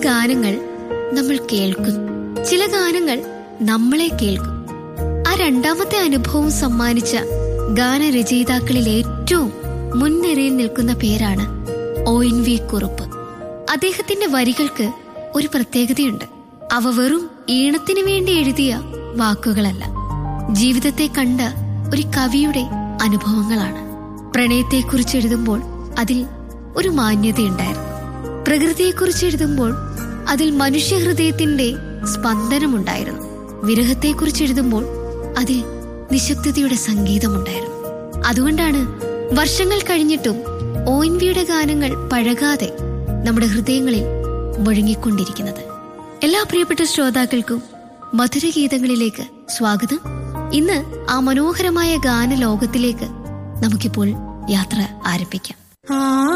ഗാനങ്ങൾ നമ്മൾ കേൾക്കുന്നു ചില ഗാനങ്ങൾ നമ്മളെ കേൾക്കും ആ രണ്ടാമത്തെ അനുഭവം സമ്മാനിച്ച ഗാനരചയിതാക്കളിൽ ഏറ്റവും മുൻനിരയിൽ നിൽക്കുന്ന പേരാണ് ഒ എൻ വി കുറുപ്പ് അദ്ദേഹത്തിന്റെ വരികൾക്ക് ഒരു പ്രത്യേകതയുണ്ട് അവ വെറും ഈണത്തിന് വേണ്ടി എഴുതിയ വാക്കുകളല്ല ജീവിതത്തെ കണ്ട ഒരു കവിയുടെ അനുഭവങ്ങളാണ് പ്രണയത്തെക്കുറിച്ച് എഴുതുമ്പോൾ അതിൽ ഒരു മാന്യതയുണ്ടായിരുന്നു പ്രകൃതിയെക്കുറിച്ച് എഴുതുമ്പോൾ അതിൽ മനുഷ്യഹൃദയത്തിന്റെ സ്പന്ദനമുണ്ടായിരുന്നു വിരഹത്തെക്കുറിച്ച് എഴുതുമ്പോൾ അതിൽ നിശബ്ദതയുടെ സംഗീതമുണ്ടായിരുന്നു അതുകൊണ്ടാണ് വർഷങ്ങൾ കഴിഞ്ഞിട്ടും ഒ എൻ വിയുടെ ഗാനങ്ങൾ പഴകാതെ നമ്മുടെ ഹൃദയങ്ങളിൽ മുഴങ്ങിക്കൊണ്ടിരിക്കുന്നത് എല്ലാ പ്രിയപ്പെട്ട ശ്രോതാക്കൾക്കും മധുരഗീതങ്ങളിലേക്ക് സ്വാഗതം ഇന്ന് ആ മനോഹരമായ ഗാന ലോകത്തിലേക്ക് നമുക്കിപ്പോൾ യാത്ര ആരംഭിക്കാം